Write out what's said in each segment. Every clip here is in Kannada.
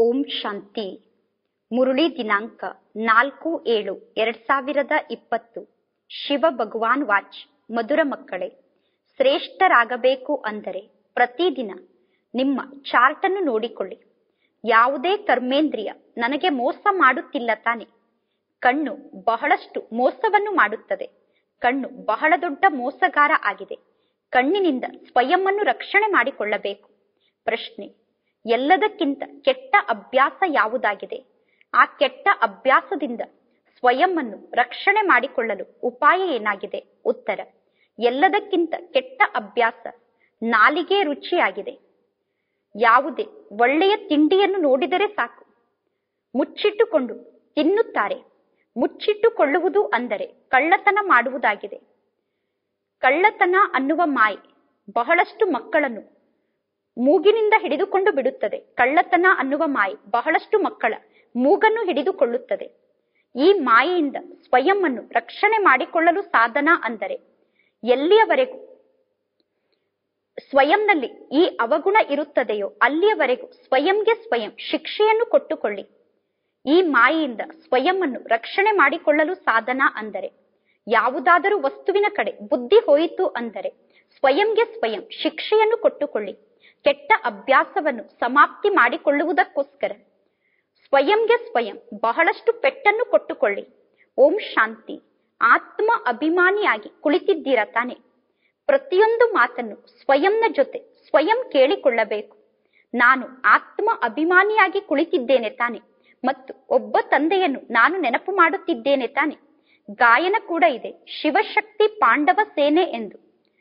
ಓಂ ಶಾಂತಿ ಮುರುಳಿ ದಿನಾಂಕ ನಾಲ್ಕು ಏಳು ಎರಡ್ ಸಾವಿರದ ಇಪ್ಪತ್ತು ಶಿವ ಭಗವಾನ್ ವಾಚ್ ಮಧುರ ಮಕ್ಕಳೇ ಶ್ರೇಷ್ಠರಾಗಬೇಕು ಅಂದರೆ ಪ್ರತಿದಿನ ನಿಮ್ಮ ಚಾರ್ಟ್ ಅನ್ನು ನೋಡಿಕೊಳ್ಳಿ ಯಾವುದೇ ಕರ್ಮೇಂದ್ರಿಯ ನನಗೆ ಮೋಸ ಮಾಡುತ್ತಿಲ್ಲ ತಾನೆ ಕಣ್ಣು ಬಹಳಷ್ಟು ಮೋಸವನ್ನು ಮಾಡುತ್ತದೆ ಕಣ್ಣು ಬಹಳ ದೊಡ್ಡ ಮೋಸಗಾರ ಆಗಿದೆ ಕಣ್ಣಿನಿಂದ ಸ್ವಯಂ ಅನ್ನು ರಕ್ಷಣೆ ಮಾಡಿಕೊಳ್ಳಬೇಕು ಪ್ರಶ್ನೆ ಎಲ್ಲದಕ್ಕಿಂತ ಕೆಟ್ಟ ಅಭ್ಯಾಸ ಯಾವುದಾಗಿದೆ ಆ ಕೆಟ್ಟ ಅಭ್ಯಾಸದಿಂದ ಸ್ವಯಂ ಅನ್ನು ರಕ್ಷಣೆ ಮಾಡಿಕೊಳ್ಳಲು ಉಪಾಯ ಏನಾಗಿದೆ ಉತ್ತರ ಎಲ್ಲದಕ್ಕಿಂತ ಕೆಟ್ಟ ಅಭ್ಯಾಸ ನಾಲಿಗೆ ರುಚಿಯಾಗಿದೆ ಯಾವುದೇ ಒಳ್ಳೆಯ ತಿಂಡಿಯನ್ನು ನೋಡಿದರೆ ಸಾಕು ಮುಚ್ಚಿಟ್ಟುಕೊಂಡು ತಿನ್ನುತ್ತಾರೆ ಮುಚ್ಚಿಟ್ಟುಕೊಳ್ಳುವುದು ಅಂದರೆ ಕಳ್ಳತನ ಮಾಡುವುದಾಗಿದೆ ಕಳ್ಳತನ ಅನ್ನುವ ಮಾಯೆ ಬಹಳಷ್ಟು ಮಕ್ಕಳನ್ನು ಮೂಗಿನಿಂದ ಹಿಡಿದುಕೊಂಡು ಬಿಡುತ್ತದೆ ಕಳ್ಳತನ ಅನ್ನುವ ಮಾಯೆ ಬಹಳಷ್ಟು ಮಕ್ಕಳ ಮೂಗನ್ನು ಹಿಡಿದುಕೊಳ್ಳುತ್ತದೆ ಈ ಮಾಯೆಯಿಂದ ಸ್ವಯಂ ಅನ್ನು ರಕ್ಷಣೆ ಮಾಡಿಕೊಳ್ಳಲು ಸಾಧನ ಅಂದರೆ ಎಲ್ಲಿಯವರೆಗೂ ಸ್ವಯಂನಲ್ಲಿ ಈ ಅವಗುಣ ಇರುತ್ತದೆಯೋ ಅಲ್ಲಿಯವರೆಗೂ ಸ್ವಯಂಗೆ ಸ್ವಯಂ ಶಿಕ್ಷೆಯನ್ನು ಕೊಟ್ಟುಕೊಳ್ಳಿ ಈ ಮಾಯೆಯಿಂದ ಸ್ವಯಂ ಅನ್ನು ರಕ್ಷಣೆ ಮಾಡಿಕೊಳ್ಳಲು ಸಾಧನ ಅಂದರೆ ಯಾವುದಾದರೂ ವಸ್ತುವಿನ ಕಡೆ ಬುದ್ಧಿ ಹೋಯಿತು ಅಂದರೆ ಸ್ವಯಂಗೆ ಸ್ವಯಂ ಶಿಕ್ಷೆಯನ್ನು ಕೊಟ್ಟುಕೊಳ್ಳಿ ಕೆಟ್ಟ ಅಭ್ಯಾಸವನ್ನು ಸಮಾಪ್ತಿ ಮಾಡಿಕೊಳ್ಳುವುದಕ್ಕೋಸ್ಕರ ಸ್ವಯಂಗೆ ಸ್ವಯಂ ಬಹಳಷ್ಟು ಪೆಟ್ಟನ್ನು ಕೊಟ್ಟುಕೊಳ್ಳಿ ಓಂ ಶಾಂತಿ ಆತ್ಮ ಅಭಿಮಾನಿಯಾಗಿ ಕುಳಿತಿದ್ದೀರಾ ತಾನೆ ಪ್ರತಿಯೊಂದು ಮಾತನ್ನು ಸ್ವಯಂನ ಜೊತೆ ಸ್ವಯಂ ಕೇಳಿಕೊಳ್ಳಬೇಕು ನಾನು ಆತ್ಮ ಅಭಿಮಾನಿಯಾಗಿ ಕುಳಿತಿದ್ದೇನೆ ತಾನೆ ಮತ್ತು ಒಬ್ಬ ತಂದೆಯನ್ನು ನಾನು ನೆನಪು ಮಾಡುತ್ತಿದ್ದೇನೆ ತಾನೆ ಗಾಯನ ಕೂಡ ಇದೆ ಶಿವಶಕ್ತಿ ಪಾಂಡವ ಸೇನೆ ಎಂದು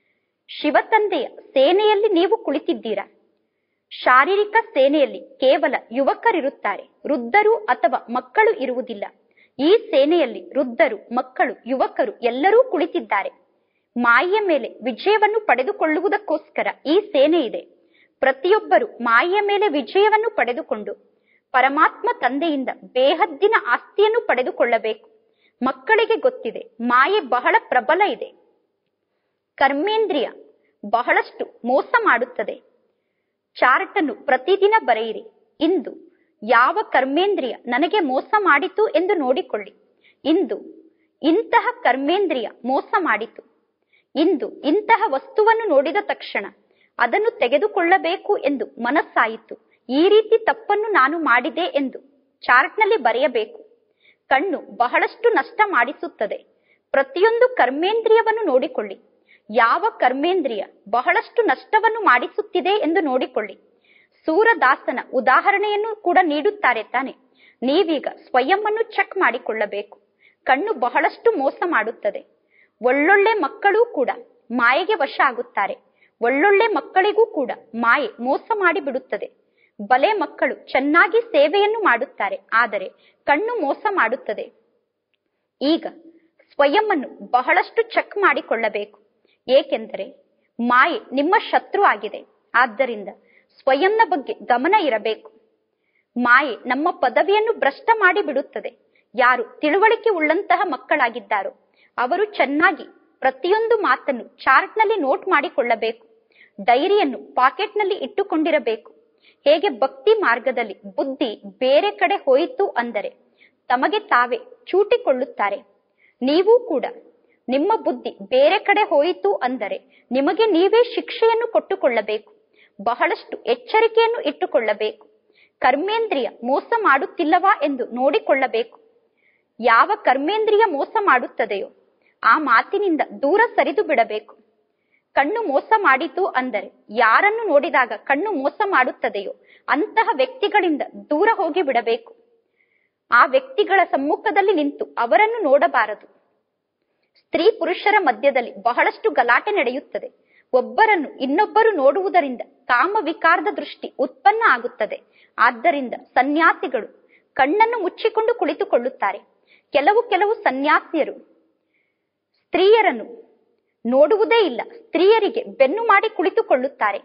ಶಿವತಂದೆಯ ಸೇನೆಯಲ್ಲಿ ನೀವು ಕುಳಿತಿದ್ದೀರಾ ಶಾರೀರಿಕ ಸೇನೆಯಲ್ಲಿ ಕೇವಲ ಯುವಕರಿರುತ್ತಾರೆ ವೃದ್ಧರು ಅಥವಾ ಮಕ್ಕಳು ಇರುವುದಿಲ್ಲ ಈ ಸೇನೆಯಲ್ಲಿ ವೃದ್ಧರು ಮಕ್ಕಳು ಯುವಕರು ಎಲ್ಲರೂ ಕುಳಿತಿದ್ದಾರೆ ಮಾಯೆಯ ಮೇಲೆ ವಿಜಯವನ್ನು ಪಡೆದುಕೊಳ್ಳುವುದಕ್ಕೋಸ್ಕರ ಈ ಸೇನೆ ಇದೆ ಪ್ರತಿಯೊಬ್ಬರು ಮಾಯೆಯ ಮೇಲೆ ವಿಜಯವನ್ನು ಪಡೆದುಕೊಂಡು ಪರಮಾತ್ಮ ತಂದೆಯಿಂದ ಬೇಹದ್ದಿನ ಆಸ್ತಿಯನ್ನು ಪಡೆದುಕೊಳ್ಳಬೇಕು ಮಕ್ಕಳಿಗೆ ಗೊತ್ತಿದೆ ಮಾಯೆ ಬಹಳ ಪ್ರಬಲ ಇದೆ ಕರ್ಮೇಂದ್ರಿಯ ಬಹಳಷ್ಟು ಮೋಸ ಮಾಡುತ್ತದೆ ಚಾರ್ಟ್ ಅನ್ನು ಪ್ರತಿದಿನ ಬರೆಯಿರಿ ಇಂದು ಯಾವ ಕರ್ಮೇಂದ್ರಿಯ ನನಗೆ ಮೋಸ ಮಾಡಿತು ಎಂದು ನೋಡಿಕೊಳ್ಳಿ ಇಂದು ಇಂತಹ ಕರ್ಮೇಂದ್ರಿಯ ಮೋಸ ಮಾಡಿತು ಇಂದು ಇಂತಹ ವಸ್ತುವನ್ನು ನೋಡಿದ ತಕ್ಷಣ ಅದನ್ನು ತೆಗೆದುಕೊಳ್ಳಬೇಕು ಎಂದು ಮನಸ್ಸಾಯಿತು ಈ ರೀತಿ ತಪ್ಪನ್ನು ನಾನು ಮಾಡಿದೆ ಎಂದು ಚಾರ್ಟ್ನಲ್ಲಿ ಬರೆಯಬೇಕು ಕಣ್ಣು ಬಹಳಷ್ಟು ನಷ್ಟ ಮಾಡಿಸುತ್ತದೆ ಪ್ರತಿಯೊಂದು ಕರ್ಮೇಂದ್ರಿಯವನ್ನು ನೋಡಿಕೊಳ್ಳಿ ಯಾವ ಕರ್ಮೇಂದ್ರಿಯ ಬಹಳಷ್ಟು ನಷ್ಟವನ್ನು ಮಾಡಿಸುತ್ತಿದೆ ಎಂದು ನೋಡಿಕೊಳ್ಳಿ ಸೂರದಾಸನ ಉದಾಹರಣೆಯನ್ನು ಕೂಡ ನೀಡುತ್ತಾರೆ ತಾನೆ ನೀವೀಗ ಸ್ವಯಂ ಅನ್ನು ಚೆಕ್ ಮಾಡಿಕೊಳ್ಳಬೇಕು ಕಣ್ಣು ಬಹಳಷ್ಟು ಮೋಸ ಮಾಡುತ್ತದೆ ಒಳ್ಳೊಳ್ಳೆ ಮಕ್ಕಳೂ ಕೂಡ ಮಾಯೆಗೆ ವಶ ಆಗುತ್ತಾರೆ ಒಳ್ಳೊಳ್ಳೆ ಮಕ್ಕಳಿಗೂ ಕೂಡ ಮಾಯೆ ಮೋಸ ಮಾಡಿ ಬಿಡುತ್ತದೆ ಬಲೆ ಮಕ್ಕಳು ಚೆನ್ನಾಗಿ ಸೇವೆಯನ್ನು ಮಾಡುತ್ತಾರೆ ಆದರೆ ಕಣ್ಣು ಮೋಸ ಮಾಡುತ್ತದೆ ಈಗ ಸ್ವಯಂ ಅನ್ನು ಬಹಳಷ್ಟು ಚೆಕ್ ಮಾಡಿಕೊಳ್ಳಬೇಕು ಏಕೆಂದರೆ ಮಾಯೆ ನಿಮ್ಮ ಶತ್ರು ಆಗಿದೆ ಆದ್ದರಿಂದ ಸ್ವಯಂನ ಬಗ್ಗೆ ಗಮನ ಇರಬೇಕು ಮಾಯೆ ನಮ್ಮ ಪದವಿಯನ್ನು ಭ್ರಷ್ಟ ಮಾಡಿ ಬಿಡುತ್ತದೆ ಯಾರು ತಿಳುವಳಿಕೆ ಉಳ್ಳಂತಹ ಮಕ್ಕಳಾಗಿದ್ದಾರೋ ಅವರು ಚೆನ್ನಾಗಿ ಪ್ರತಿಯೊಂದು ಮಾತನ್ನು ಚಾರ್ಟ್ನಲ್ಲಿ ನೋಟ್ ಮಾಡಿಕೊಳ್ಳಬೇಕು ಡೈರಿಯನ್ನು ಪಾಕೆಟ್ನಲ್ಲಿ ಇಟ್ಟುಕೊಂಡಿರಬೇಕು ಹೇಗೆ ಭಕ್ತಿ ಮಾರ್ಗದಲ್ಲಿ ಬುದ್ಧಿ ಬೇರೆ ಕಡೆ ಹೋಯಿತು ಅಂದರೆ ತಮಗೆ ತಾವೇ ಚೂಟಿಕೊಳ್ಳುತ್ತಾರೆ ನೀವು ಕೂಡ ನಿಮ್ಮ ಬುದ್ಧಿ ಬೇರೆ ಕಡೆ ಹೋಯಿತು ಅಂದರೆ ನಿಮಗೆ ನೀವೇ ಶಿಕ್ಷೆಯನ್ನು ಕೊಟ್ಟುಕೊಳ್ಳಬೇಕು ಬಹಳಷ್ಟು ಎಚ್ಚರಿಕೆಯನ್ನು ಇಟ್ಟುಕೊಳ್ಳಬೇಕು ಕರ್ಮೇಂದ್ರಿಯ ಮೋಸ ಮಾಡುತ್ತಿಲ್ಲವಾ ಎಂದು ನೋಡಿಕೊಳ್ಳಬೇಕು ಯಾವ ಕರ್ಮೇಂದ್ರಿಯ ಮೋಸ ಮಾಡುತ್ತದೆಯೋ ಆ ಮಾತಿನಿಂದ ದೂರ ಸರಿದು ಬಿಡಬೇಕು ಕಣ್ಣು ಮೋಸ ಮಾಡಿತು ಅಂದರೆ ಯಾರನ್ನು ನೋಡಿದಾಗ ಕಣ್ಣು ಮೋಸ ಮಾಡುತ್ತದೆಯೋ ಅಂತಹ ವ್ಯಕ್ತಿಗಳಿಂದ ದೂರ ಹೋಗಿ ಬಿಡಬೇಕು ಆ ವ್ಯಕ್ತಿಗಳ ಸಮ್ಮುಖದಲ್ಲಿ ನಿಂತು ಅವರನ್ನು ನೋಡಬಾರದು ಸ್ತ್ರೀ ಪುರುಷರ ಮಧ್ಯದಲ್ಲಿ ಬಹಳಷ್ಟು ಗಲಾಟೆ ನಡೆಯುತ್ತದೆ ಒಬ್ಬರನ್ನು ಇನ್ನೊಬ್ಬರು ನೋಡುವುದರಿಂದ ಕಾಮ ವಿಕಾರದ ದೃಷ್ಟಿ ಉತ್ಪನ್ನ ಆಗುತ್ತದೆ ಆದ್ದರಿಂದ ಸನ್ಯಾಸಿಗಳು ಕಣ್ಣನ್ನು ಮುಚ್ಚಿಕೊಂಡು ಕುಳಿತುಕೊಳ್ಳುತ್ತಾರೆ ಕೆಲವು ಕೆಲವು ಸನ್ಯಾಸಿಯರು ಸ್ತ್ರೀಯರನ್ನು ನೋಡುವುದೇ ಇಲ್ಲ ಸ್ತ್ರೀಯರಿಗೆ ಬೆನ್ನು ಮಾಡಿ ಕುಳಿತುಕೊಳ್ಳುತ್ತಾರೆ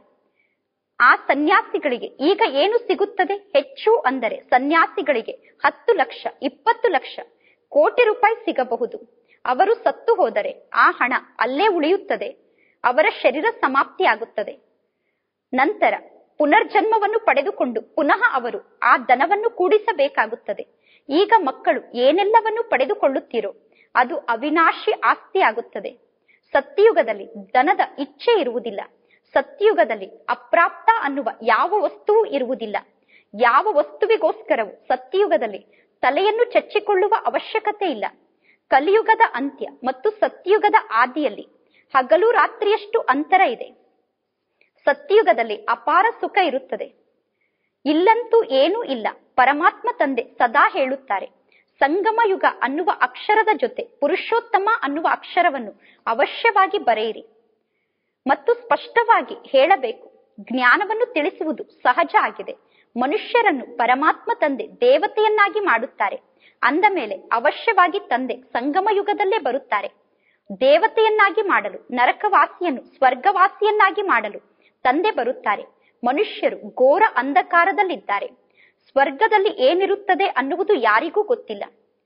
ಆ ಸನ್ಯಾಸಿಗಳಿಗೆ ಈಗ ಏನು ಸಿಗುತ್ತದೆ ಹೆಚ್ಚು ಅಂದರೆ ಸನ್ಯಾಸಿಗಳಿಗೆ ಹತ್ತು ಲಕ್ಷ ಇಪ್ಪತ್ತು ಲಕ್ಷ ಕೋಟಿ ರೂಪಾಯಿ ಸಿಗಬಹುದು ಅವರು ಸತ್ತು ಹೋದರೆ ಆ ಹಣ ಅಲ್ಲೇ ಉಳಿಯುತ್ತದೆ ಅವರ ಶರೀರ ಸಮಾಪ್ತಿ ಆಗುತ್ತದೆ ನಂತರ ಪುನರ್ಜನ್ಮವನ್ನು ಪಡೆದುಕೊಂಡು ಪುನಃ ಅವರು ಆ ಧನವನ್ನು ಕೂಡಿಸಬೇಕಾಗುತ್ತದೆ ಈಗ ಮಕ್ಕಳು ಏನೆಲ್ಲವನ್ನು ಪಡೆದುಕೊಳ್ಳುತ್ತೀರೋ ಅದು ಅವಿನಾಶಿ ಆಸ್ತಿ ಆಗುತ್ತದೆ ಸತ್ಯಯುಗದಲ್ಲಿ ಧನದ ಇಚ್ಛೆ ಇರುವುದಿಲ್ಲ ಸತ್ಯಯುಗದಲ್ಲಿ ಅಪ್ರಾಪ್ತ ಅನ್ನುವ ಯಾವ ವಸ್ತುವು ಇರುವುದಿಲ್ಲ ಯಾವ ವಸ್ತುವಿಗೋಸ್ಕರವು ಸತ್ಯಯುಗದಲ್ಲಿ ತಲೆಯನ್ನು ಚಚ್ಚಿಕೊಳ್ಳುವ ಅವಶ್ಯಕತೆ ಇಲ್ಲ ಕಲಿಯುಗದ ಅಂತ್ಯ ಮತ್ತು ಸತ್ಯಯುಗದ ಆದಿಯಲ್ಲಿ ಹಗಲು ರಾತ್ರಿಯಷ್ಟು ಅಂತರ ಇದೆ ಸತ್ಯಯುಗದಲ್ಲಿ ಅಪಾರ ಸುಖ ಇರುತ್ತದೆ ಇಲ್ಲಂತೂ ಏನೂ ಇಲ್ಲ ಪರಮಾತ್ಮ ತಂದೆ ಸದಾ ಹೇಳುತ್ತಾರೆ ಸಂಗಮ ಯುಗ ಅನ್ನುವ ಅಕ್ಷರದ ಜೊತೆ ಪುರುಷೋತ್ತಮ ಅನ್ನುವ ಅಕ್ಷರವನ್ನು ಅವಶ್ಯವಾಗಿ ಬರೆಯಿರಿ ಮತ್ತು ಸ್ಪಷ್ಟವಾಗಿ ಹೇಳಬೇಕು ಜ್ಞಾನವನ್ನು ತಿಳಿಸುವುದು ಸಹಜ ಆಗಿದೆ ಮನುಷ್ಯರನ್ನು ಪರಮಾತ್ಮ ತಂದೆ ದೇವತೆಯನ್ನಾಗಿ ಮಾಡುತ್ತಾರೆ ಅಂದ ಮೇಲೆ ಅವಶ್ಯವಾಗಿ ತಂದೆ ಸಂಗಮ ಯುಗದಲ್ಲೇ ಬರುತ್ತಾರೆ ದೇವತೆಯನ್ನಾಗಿ ಮಾಡಲು ನರಕವಾಸಿಯನ್ನು ಸ್ವರ್ಗವಾಸಿಯನ್ನಾಗಿ ಮಾಡಲು ತಂದೆ ಬರುತ್ತಾರೆ ಮನುಷ್ಯರು ಘೋರ ಅಂಧಕಾರದಲ್ಲಿದ್ದಾರೆ ಸ್ವರ್ಗದಲ್ಲಿ ಏನಿರುತ್ತದೆ ಅನ್ನುವುದು ಯಾರಿಗೂ ಗೊತ್ತಿಲ್ಲ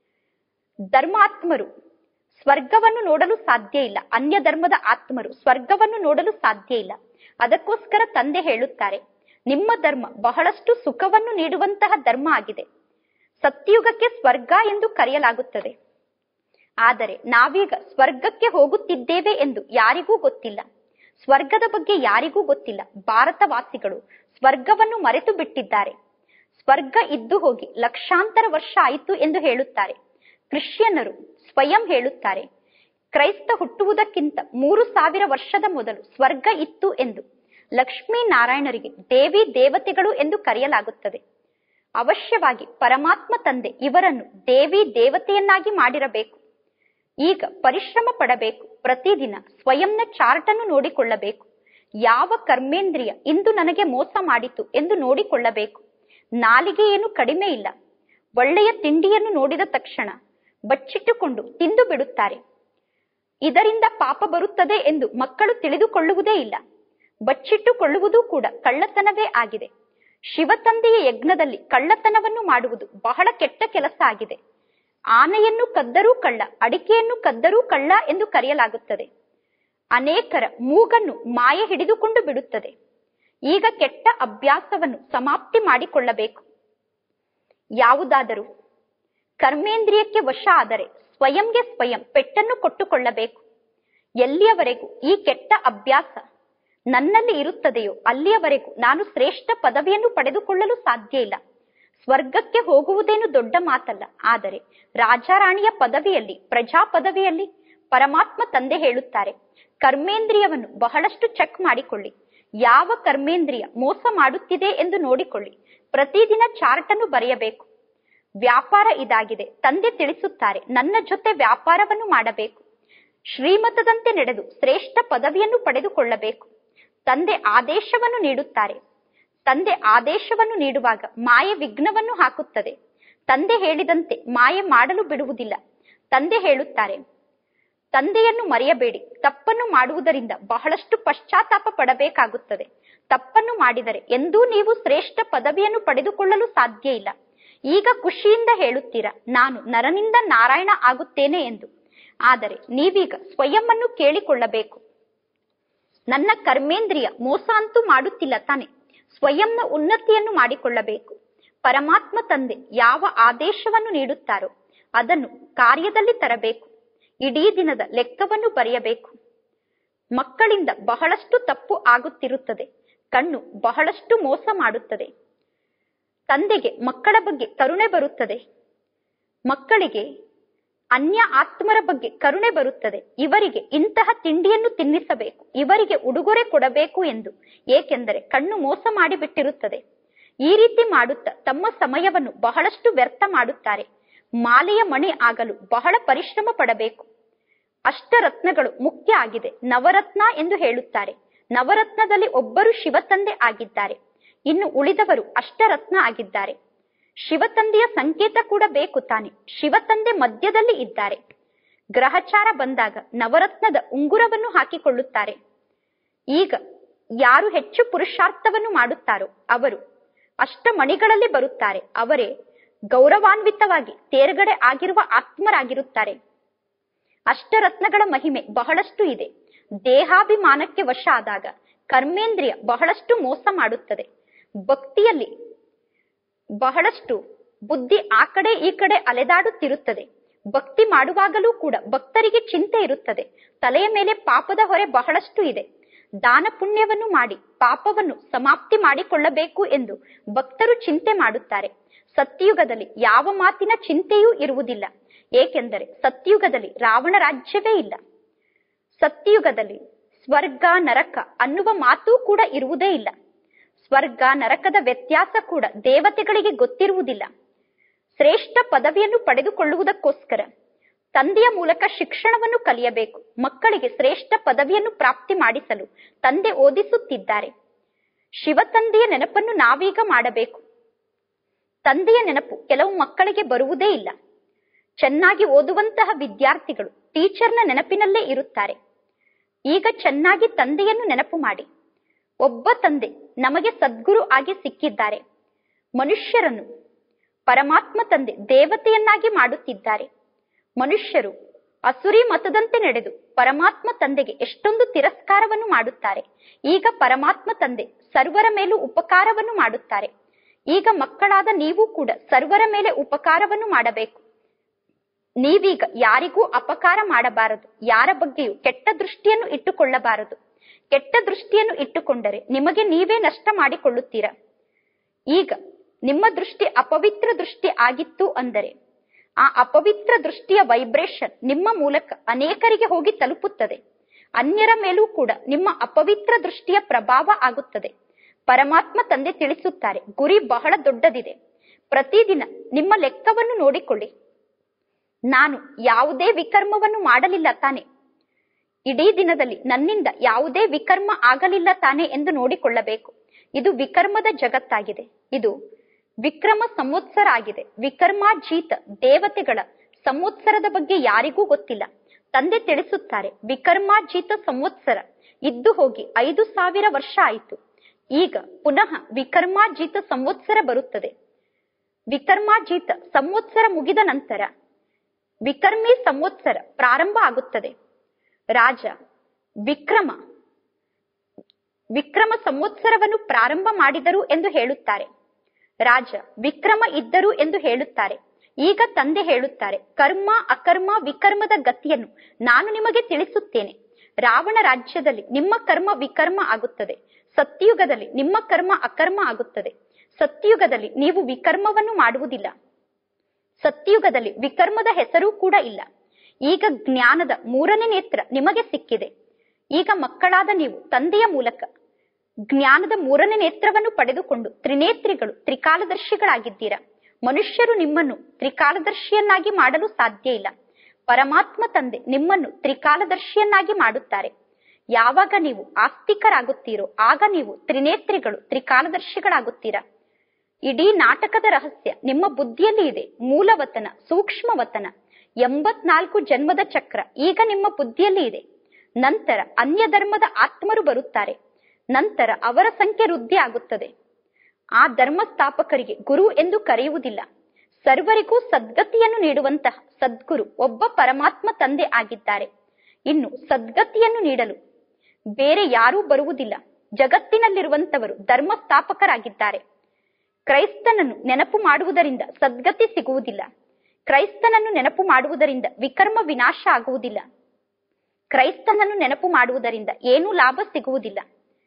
ಧರ್ಮಾತ್ಮರು ಸ್ವರ್ಗವನ್ನು ನೋಡಲು ಸಾಧ್ಯ ಇಲ್ಲ ಅನ್ಯ ಧರ್ಮದ ಆತ್ಮರು ಸ್ವರ್ಗವನ್ನು ನೋಡಲು ಸಾಧ್ಯ ಇಲ್ಲ ಅದಕ್ಕೋಸ್ಕರ ತಂದೆ ಹೇಳುತ್ತಾರೆ ನಿಮ್ಮ ಧರ್ಮ ಬಹಳಷ್ಟು ಸುಖವನ್ನು ನೀಡುವಂತಹ ಧರ್ಮ ಆಗಿದೆ ಸತ್ಯಯುಗಕ್ಕೆ ಸ್ವರ್ಗ ಎಂದು ಕರೆಯಲಾಗುತ್ತದೆ ಆದರೆ ನಾವೀಗ ಸ್ವರ್ಗಕ್ಕೆ ಹೋಗುತ್ತಿದ್ದೇವೆ ಎಂದು ಯಾರಿಗೂ ಗೊತ್ತಿಲ್ಲ ಸ್ವರ್ಗದ ಬಗ್ಗೆ ಯಾರಿಗೂ ಗೊತ್ತಿಲ್ಲ ಭಾರತವಾಸಿಗಳು ಸ್ವರ್ಗವನ್ನು ಮರೆತು ಬಿಟ್ಟಿದ್ದಾರೆ ಸ್ವರ್ಗ ಇದ್ದು ಹೋಗಿ ಲಕ್ಷಾಂತರ ವರ್ಷ ಆಯಿತು ಎಂದು ಹೇಳುತ್ತಾರೆ ಕ್ರಿಶ್ಚಿಯನ್ನರು ಸ್ವಯಂ ಹೇಳುತ್ತಾರೆ ಕ್ರೈಸ್ತ ಹುಟ್ಟುವುದಕ್ಕಿಂತ ಮೂರು ಸಾವಿರ ವರ್ಷದ ಮೊದಲು ಸ್ವರ್ಗ ಇತ್ತು ಎಂದು ಲಕ್ಷ್ಮೀ ನಾರಾಯಣರಿಗೆ ದೇವಿ ದೇವತೆಗಳು ಎಂದು ಕರೆಯಲಾಗುತ್ತದೆ ಅವಶ್ಯವಾಗಿ ಪರಮಾತ್ಮ ತಂದೆ ಇವರನ್ನು ದೇವಿ ದೇವತೆಯನ್ನಾಗಿ ಮಾಡಿರಬೇಕು ಈಗ ಪರಿಶ್ರಮ ಪಡಬೇಕು ಪ್ರತಿದಿನ ಸ್ವಯಂನ ಚಾರ್ಟ್ ಅನ್ನು ನೋಡಿಕೊಳ್ಳಬೇಕು ಯಾವ ಕರ್ಮೇಂದ್ರಿಯ ಇಂದು ನನಗೆ ಮೋಸ ಮಾಡಿತು ಎಂದು ನೋಡಿಕೊಳ್ಳಬೇಕು ನಾಲಿಗೆ ಏನು ಕಡಿಮೆ ಇಲ್ಲ ಒಳ್ಳೆಯ ತಿಂಡಿಯನ್ನು ನೋಡಿದ ತಕ್ಷಣ ಬಚ್ಚಿಟ್ಟುಕೊಂಡು ತಿಂದು ಬಿಡುತ್ತಾರೆ ಇದರಿಂದ ಪಾಪ ಬರುತ್ತದೆ ಎಂದು ಮಕ್ಕಳು ತಿಳಿದುಕೊಳ್ಳುವುದೇ ಇಲ್ಲ ಬಚ್ಚಿಟ್ಟುಕೊಳ್ಳುವುದೂ ಕೂಡ ಕಳ್ಳತನವೇ ಆಗಿದೆ ಶಿವತಂದೆಯ ಯಜ್ಞದಲ್ಲಿ ಕಳ್ಳತನವನ್ನು ಮಾಡುವುದು ಬಹಳ ಕೆಟ್ಟ ಕೆಲಸ ಆಗಿದೆ ಆನೆಯನ್ನು ಕದ್ದರೂ ಕಳ್ಳ ಅಡಿಕೆಯನ್ನು ಕದ್ದರೂ ಕಳ್ಳ ಎಂದು ಕರೆಯಲಾಗುತ್ತದೆ ಅನೇಕರ ಮೂಗನ್ನು ಮಾಯೆ ಹಿಡಿದುಕೊಂಡು ಬಿಡುತ್ತದೆ ಈಗ ಕೆಟ್ಟ ಅಭ್ಯಾಸವನ್ನು ಸಮಾಪ್ತಿ ಮಾಡಿಕೊಳ್ಳಬೇಕು ಯಾವುದಾದರೂ ಕರ್ಮೇಂದ್ರಿಯಕ್ಕೆ ವಶ ಆದರೆ ಸ್ವಯಂಗೆ ಸ್ವಯಂ ಪೆಟ್ಟನ್ನು ಕೊಟ್ಟುಕೊಳ್ಳಬೇಕು ಎಲ್ಲಿಯವರೆಗೂ ಈ ಕೆಟ್ಟ ಅಭ್ಯಾಸ ನನ್ನಲ್ಲಿ ಇರುತ್ತದೆಯೋ ಅಲ್ಲಿಯವರೆಗೂ ನಾನು ಶ್ರೇಷ್ಠ ಪದವಿಯನ್ನು ಪಡೆದುಕೊಳ್ಳಲು ಸಾಧ್ಯ ಇಲ್ಲ ಸ್ವರ್ಗಕ್ಕೆ ಹೋಗುವುದೇನು ದೊಡ್ಡ ಮಾತಲ್ಲ ಆದರೆ ರಾಜಾರಾಣಿಯ ಪದವಿಯಲ್ಲಿ ಪ್ರಜಾ ಪದವಿಯಲ್ಲಿ ಪರಮಾತ್ಮ ತಂದೆ ಹೇಳುತ್ತಾರೆ ಕರ್ಮೇಂದ್ರಿಯವನ್ನು ಬಹಳಷ್ಟು ಚೆಕ್ ಮಾಡಿಕೊಳ್ಳಿ ಯಾವ ಕರ್ಮೇಂದ್ರಿಯ ಮೋಸ ಮಾಡುತ್ತಿದೆ ಎಂದು ನೋಡಿಕೊಳ್ಳಿ ಪ್ರತಿದಿನ ಚಾರ್ಟ್ ಅನ್ನು ಬರೆಯಬೇಕು ವ್ಯಾಪಾರ ಇದಾಗಿದೆ ತಂದೆ ತಿಳಿಸುತ್ತಾರೆ ನನ್ನ ಜೊತೆ ವ್ಯಾಪಾರವನ್ನು ಮಾಡಬೇಕು ಶ್ರೀಮತದಂತೆ ನಡೆದು ಶ್ರೇಷ್ಠ ಪದವಿಯನ್ನು ಪಡೆದುಕೊಳ್ಳಬೇಕು ತಂದೆ ಆದೇಶವನ್ನು ನೀಡುತ್ತಾರೆ ತಂದೆ ಆದೇಶವನ್ನು ನೀಡುವಾಗ ಮಾಯೆ ವಿಘ್ನವನ್ನು ಹಾಕುತ್ತದೆ ತಂದೆ ಹೇಳಿದಂತೆ ಮಾಯೆ ಮಾಡಲು ಬಿಡುವುದಿಲ್ಲ ತಂದೆ ಹೇಳುತ್ತಾರೆ ತಂದೆಯನ್ನು ಮರೆಯಬೇಡಿ ತಪ್ಪನ್ನು ಮಾಡುವುದರಿಂದ ಬಹಳಷ್ಟು ಪಶ್ಚಾತ್ತಾಪ ಪಡಬೇಕಾಗುತ್ತದೆ ತಪ್ಪನ್ನು ಮಾಡಿದರೆ ಎಂದೂ ನೀವು ಶ್ರೇಷ್ಠ ಪದವಿಯನ್ನು ಪಡೆದುಕೊಳ್ಳಲು ಸಾಧ್ಯ ಇಲ್ಲ ಈಗ ಖುಷಿಯಿಂದ ಹೇಳುತ್ತೀರಾ ನಾನು ನರನಿಂದ ನಾರಾಯಣ ಆಗುತ್ತೇನೆ ಎಂದು ಆದರೆ ನೀವೀಗ ಸ್ವಯಂವನ್ನು ಕೇಳಿಕೊಳ್ಳಬೇಕು ನನ್ನ ಕರ್ಮೇಂದ್ರಿಯ ಮೋಸ ಅಂತೂ ಮಾಡುತ್ತಿಲ್ಲ ತಾನೆ ಸ್ವಯಂನ ಉನ್ನತಿಯನ್ನು ಮಾಡಿಕೊಳ್ಳಬೇಕು ಪರಮಾತ್ಮ ತಂದೆ ಯಾವ ಆದೇಶವನ್ನು ನೀಡುತ್ತಾರೋ ಅದನ್ನು ಕಾರ್ಯದಲ್ಲಿ ತರಬೇಕು ಇಡೀ ದಿನದ ಲೆಕ್ಕವನ್ನು ಬರೆಯಬೇಕು ಮಕ್ಕಳಿಂದ ಬಹಳಷ್ಟು ತಪ್ಪು ಆಗುತ್ತಿರುತ್ತದೆ ಕಣ್ಣು ಬಹಳಷ್ಟು ಮೋಸ ಮಾಡುತ್ತದೆ ತಂದೆಗೆ ಮಕ್ಕಳ ಬಗ್ಗೆ ಕರುಣೆ ಬರುತ್ತದೆ ಮಕ್ಕಳಿಗೆ ಅನ್ಯ ಆತ್ಮರ ಬಗ್ಗೆ ಕರುಣೆ ಬರುತ್ತದೆ ಇವರಿಗೆ ಇಂತಹ ತಿಂಡಿಯನ್ನು ತಿನ್ನಿಸಬೇಕು ಇವರಿಗೆ ಉಡುಗೊರೆ ಕೊಡಬೇಕು ಎಂದು ಏಕೆಂದರೆ ಕಣ್ಣು ಮೋಸ ಮಾಡಿಬಿಟ್ಟಿರುತ್ತದೆ ಈ ರೀತಿ ಮಾಡುತ್ತಾ ತಮ್ಮ ಸಮಯವನ್ನು ಬಹಳಷ್ಟು ವ್ಯರ್ಥ ಮಾಡುತ್ತಾರೆ ಮಾಲೆಯ ಮಣಿ ಆಗಲು ಬಹಳ ಪರಿಶ್ರಮ ಪಡಬೇಕು ಅಷ್ಟರತ್ನಗಳು ಮುಖ್ಯ ಆಗಿದೆ ನವರತ್ನ ಎಂದು ಹೇಳುತ್ತಾರೆ ನವರತ್ನದಲ್ಲಿ ಒಬ್ಬರು ಶಿವತಂದೆ ಆಗಿದ್ದಾರೆ ಇನ್ನು ಉಳಿದವರು ಅಷ್ಟರತ್ನ ಆಗಿದ್ದಾರೆ ಶಿವತಂದೆಯ ಸಂಕೇತ ಕೂಡ ಬೇಕು ತಾನೆ ಶಿವತಂದೆ ಮಧ್ಯದಲ್ಲಿ ಇದ್ದಾರೆ ಗ್ರಹಚಾರ ಬಂದಾಗ ನವರತ್ನದ ಉಂಗುರವನ್ನು ಹಾಕಿಕೊಳ್ಳುತ್ತಾರೆ ಈಗ ಯಾರು ಹೆಚ್ಚು ಪುರುಷಾರ್ಥವನ್ನು ಮಾಡುತ್ತಾರೋ ಅವರು ಅಷ್ಟಮಣಿಗಳಲ್ಲಿ ಬರುತ್ತಾರೆ ಅವರೇ ಗೌರವಾನ್ವಿತವಾಗಿ ತೇರ್ಗಡೆ ಆಗಿರುವ ಆತ್ಮರಾಗಿರುತ್ತಾರೆ ಅಷ್ಟರತ್ನಗಳ ಮಹಿಮೆ ಬಹಳಷ್ಟು ಇದೆ ದೇಹಾಭಿಮಾನಕ್ಕೆ ವಶ ಆದಾಗ ಕರ್ಮೇಂದ್ರಿಯ ಬಹಳಷ್ಟು ಮೋಸ ಮಾಡುತ್ತದೆ ಭಕ್ತಿಯಲ್ಲಿ ಬಹಳಷ್ಟು ಬುದ್ಧಿ ಆ ಕಡೆ ಈ ಕಡೆ ಅಲೆದಾಡುತ್ತಿರುತ್ತದೆ ಭಕ್ತಿ ಮಾಡುವಾಗಲೂ ಕೂಡ ಭಕ್ತರಿಗೆ ಚಿಂತೆ ಇರುತ್ತದೆ ತಲೆಯ ಮೇಲೆ ಪಾಪದ ಹೊರೆ ಬಹಳಷ್ಟು ಇದೆ ದಾನ ಪುಣ್ಯವನ್ನು ಮಾಡಿ ಪಾಪವನ್ನು ಸಮಾಪ್ತಿ ಮಾಡಿಕೊಳ್ಳಬೇಕು ಎಂದು ಭಕ್ತರು ಚಿಂತೆ ಮಾಡುತ್ತಾರೆ ಸತ್ಯಯುಗದಲ್ಲಿ ಯಾವ ಮಾತಿನ ಚಿಂತೆಯೂ ಇರುವುದಿಲ್ಲ ಏಕೆಂದರೆ ಸತ್ಯಯುಗದಲ್ಲಿ ರಾವಣ ರಾಜ್ಯವೇ ಇಲ್ಲ ಸತ್ಯಯುಗದಲ್ಲಿ ಸ್ವರ್ಗ ನರಕ ಅನ್ನುವ ಮಾತೂ ಕೂಡ ಇರುವುದೇ ಇಲ್ಲ ಸ್ವರ್ಗ ನರಕದ ವ್ಯತ್ಯಾಸ ಕೂಡ ದೇವತೆಗಳಿಗೆ ಗೊತ್ತಿರುವುದಿಲ್ಲ ಶ್ರೇಷ್ಠ ಪದವಿಯನ್ನು ಪಡೆದುಕೊಳ್ಳುವುದಕ್ಕೋಸ್ಕರ ತಂದೆಯ ಮೂಲಕ ಶಿಕ್ಷಣವನ್ನು ಕಲಿಯಬೇಕು ಮಕ್ಕಳಿಗೆ ಶ್ರೇಷ್ಠ ಪದವಿಯನ್ನು ಪ್ರಾಪ್ತಿ ಮಾಡಿಸಲು ತಂದೆ ಓದಿಸುತ್ತಿದ್ದಾರೆ ಶಿವ ತಂದೆಯ ನೆನಪನ್ನು ನಾವೀಗ ಮಾಡಬೇಕು ತಂದೆಯ ನೆನಪು ಕೆಲವು ಮಕ್ಕಳಿಗೆ ಬರುವುದೇ ಇಲ್ಲ ಚೆನ್ನಾಗಿ ಓದುವಂತಹ ವಿದ್ಯಾರ್ಥಿಗಳು ಟೀಚರ್ನ ನೆನಪಿನಲ್ಲೇ ಇರುತ್ತಾರೆ ಈಗ ಚೆನ್ನಾಗಿ ತಂದೆಯನ್ನು ನೆನಪು ಮಾಡಿ ಒಬ್ಬ ತಂದೆ ನಮಗೆ ಸದ್ಗುರು ಆಗಿ ಸಿಕ್ಕಿದ್ದಾರೆ ಮನುಷ್ಯರನ್ನು ಪರಮಾತ್ಮ ತಂದೆ ದೇವತೆಯನ್ನಾಗಿ ಮಾಡುತ್ತಿದ್ದಾರೆ ಮನುಷ್ಯರು ಅಸುರಿ ಮತದಂತೆ ನಡೆದು ಪರಮಾತ್ಮ ತಂದೆಗೆ ಎಷ್ಟೊಂದು ತಿರಸ್ಕಾರವನ್ನು ಮಾಡುತ್ತಾರೆ ಈಗ ಪರಮಾತ್ಮ ತಂದೆ ಸರ್ವರ ಮೇಲೂ ಉಪಕಾರವನ್ನು ಮಾಡುತ್ತಾರೆ ಈಗ ಮಕ್ಕಳಾದ ನೀವು ಕೂಡ ಸರ್ವರ ಮೇಲೆ ಉಪಕಾರವನ್ನು ಮಾಡಬೇಕು ನೀವೀಗ ಯಾರಿಗೂ ಅಪಕಾರ ಮಾಡಬಾರದು ಯಾರ ಬಗ್ಗೆಯೂ ಕೆಟ್ಟ ದೃಷ್ಟಿಯನ್ನು ಇಟ್ಟುಕೊಳ್ಳಬಾರದು ಕೆಟ್ಟ ದೃಷ್ಟಿಯನ್ನು ಇಟ್ಟುಕೊಂಡರೆ ನಿಮಗೆ ನೀವೇ ನಷ್ಟ ಮಾಡಿಕೊಳ್ಳುತ್ತೀರಾ ಈಗ ನಿಮ್ಮ ದೃಷ್ಟಿ ಅಪವಿತ್ರ ದೃಷ್ಟಿ ಆಗಿತ್ತು ಅಂದರೆ ಆ ಅಪವಿತ್ರ ದೃಷ್ಟಿಯ ವೈಬ್ರೇಷನ್ ನಿಮ್ಮ ಮೂಲಕ ಅನೇಕರಿಗೆ ಹೋಗಿ ತಲುಪುತ್ತದೆ ಅನ್ಯರ ಮೇಲೂ ಕೂಡ ನಿಮ್ಮ ಅಪವಿತ್ರ ದೃಷ್ಟಿಯ ಪ್ರಭಾವ ಆಗುತ್ತದೆ ಪರಮಾತ್ಮ ತಂದೆ ತಿಳಿಸುತ್ತಾರೆ ಗುರಿ ಬಹಳ ದೊಡ್ಡದಿದೆ ಪ್ರತಿದಿನ ನಿಮ್ಮ ಲೆಕ್ಕವನ್ನು ನೋಡಿಕೊಳ್ಳಿ ನಾನು ಯಾವುದೇ ವಿಕರ್ಮವನ್ನು ಮಾಡಲಿಲ್ಲ ತಾನೆ ಇಡೀ ದಿನದಲ್ಲಿ ನನ್ನಿಂದ ಯಾವುದೇ ವಿಕರ್ಮ ಆಗಲಿಲ್ಲ ತಾನೆ ಎಂದು ನೋಡಿಕೊಳ್ಳಬೇಕು ಇದು ವಿಕರ್ಮದ ಜಗತ್ತಾಗಿದೆ ಇದು ವಿಕ್ರಮ ಸಂವತ್ಸರ ಆಗಿದೆ ವಿಕರ್ಮಾಜೀತ ದೇವತೆಗಳ ಸಂವತ್ಸರದ ಬಗ್ಗೆ ಯಾರಿಗೂ ಗೊತ್ತಿಲ್ಲ ತಂದೆ ತಿಳಿಸುತ್ತಾರೆ ವಿಕರ್ಮಾಜೀತ ಸಂವತ್ಸರ ಇದ್ದು ಹೋಗಿ ಐದು ಸಾವಿರ ವರ್ಷ ಆಯಿತು ಈಗ ಪುನಃ ವಿಕರ್ಮಾಜೀತ ಸಂವತ್ಸರ ಬರುತ್ತದೆ ವಿಕರ್ಮಾಜೀತ ಸಂವತ್ಸರ ಮುಗಿದ ನಂತರ ವಿಕರ್ಮಿ ಸಂವತ್ಸರ ಪ್ರಾರಂಭ ಆಗುತ್ತದೆ ರಾಜ ವಿಕ್ರಮ ವಿಕ್ರಮ ಸಂವತ್ಸರವನ್ನು ಪ್ರಾರಂಭ ಮಾಡಿದರು ಎಂದು ಹೇಳುತ್ತಾರೆ ರಾಜ ವಿಕ್ರಮ ಇದ್ದರು ಎಂದು ಹೇಳುತ್ತಾರೆ ಈಗ ತಂದೆ ಹೇಳುತ್ತಾರೆ ಕರ್ಮ ಅಕರ್ಮ ವಿಕರ್ಮದ ಗತಿಯನ್ನು ನಾನು ನಿಮಗೆ ತಿಳಿಸುತ್ತೇನೆ ರಾವಣ ರಾಜ್ಯದಲ್ಲಿ ನಿಮ್ಮ ಕರ್ಮ ವಿಕರ್ಮ ಆಗುತ್ತದೆ ಸತ್ಯಯುಗದಲ್ಲಿ ನಿಮ್ಮ ಕರ್ಮ ಅಕರ್ಮ ಆಗುತ್ತದೆ ಸತ್ಯಯುಗದಲ್ಲಿ ನೀವು ವಿಕರ್ಮವನ್ನು ಮಾಡುವುದಿಲ್ಲ ಸತ್ಯಯುಗದಲ್ಲಿ ವಿಕರ್ಮದ ಹೆಸರು ಕೂಡ ಇಲ್ಲ ಈಗ ಜ್ಞಾನದ ಮೂರನೇ ನೇತ್ರ ನಿಮಗೆ ಸಿಕ್ಕಿದೆ ಈಗ ಮಕ್ಕಳಾದ ನೀವು ತಂದೆಯ ಮೂಲಕ ಜ್ಞಾನದ ಮೂರನೇ ನೇತ್ರವನ್ನು ಪಡೆದುಕೊಂಡು ತ್ರಿನೇತ್ರಿಗಳು ತ್ರಿಕಾಲದರ್ಶಿಗಳಾಗಿದ್ದೀರಾ ಮನುಷ್ಯರು ನಿಮ್ಮನ್ನು ತ್ರಿಕಾಲದರ್ಶಿಯನ್ನಾಗಿ ಮಾಡಲು ಸಾಧ್ಯ ಇಲ್ಲ ಪರಮಾತ್ಮ ತಂದೆ ನಿಮ್ಮನ್ನು ತ್ರಿಕಾಲದರ್ಶಿಯನ್ನಾಗಿ ಮಾಡುತ್ತಾರೆ ಯಾವಾಗ ನೀವು ಆಸ್ತಿಕರಾಗುತ್ತೀರೋ ಆಗ ನೀವು ತ್ರಿನೇತ್ರಿಗಳು ತ್ರಿಕಾಲದರ್ಶಿಗಳಾಗುತ್ತೀರಾ ಇಡೀ ನಾಟಕದ ರಹಸ್ಯ ನಿಮ್ಮ ಬುದ್ಧಿಯಲ್ಲಿ ಇದೆ ಮೂಲವತನ ಸೂಕ್ಷ್ಮವತನ ಎಂಬತ್ನಾಲ್ಕು ಜನ್ಮದ ಚಕ್ರ ಈಗ ನಿಮ್ಮ ಬುದ್ಧಿಯಲ್ಲಿ ಇದೆ ನಂತರ ಅನ್ಯ ಧರ್ಮದ ಆತ್ಮರು ಬರುತ್ತಾರೆ ನಂತರ ಅವರ ಸಂಖ್ಯೆ ವೃದ್ಧಿ ಆಗುತ್ತದೆ ಆ ಧರ್ಮ ಸ್ಥಾಪಕರಿಗೆ ಗುರು ಎಂದು ಕರೆಯುವುದಿಲ್ಲ ಸರ್ವರಿಗೂ ಸದ್ಗತಿಯನ್ನು ನೀಡುವಂತಹ ಸದ್ಗುರು ಒಬ್ಬ ಪರಮಾತ್ಮ ತಂದೆ ಆಗಿದ್ದಾರೆ ಇನ್ನು ಸದ್ಗತಿಯನ್ನು ನೀಡಲು ಬೇರೆ ಯಾರೂ ಬರುವುದಿಲ್ಲ ಜಗತ್ತಿನಲ್ಲಿರುವಂತವರು ಧರ್ಮ ಸ್ಥಾಪಕರಾಗಿದ್ದಾರೆ ಕ್ರೈಸ್ತನನ್ನು ನೆನಪು ಮಾಡುವುದರಿಂದ ಸದ್ಗತಿ ಸಿಗುವುದಿಲ್ಲ ಕ್ರೈಸ್ತನನ್ನು ನೆನಪು ಮಾಡುವುದರಿಂದ ವಿಕರ್ಮ ವಿನಾಶ ಆಗುವುದಿಲ್ಲ ಕ್ರೈಸ್ತನನ್ನು ನೆನಪು ಮಾಡುವುದರಿಂದ ಏನೂ ಲಾಭ ಸಿಗುವುದಿಲ್ಲ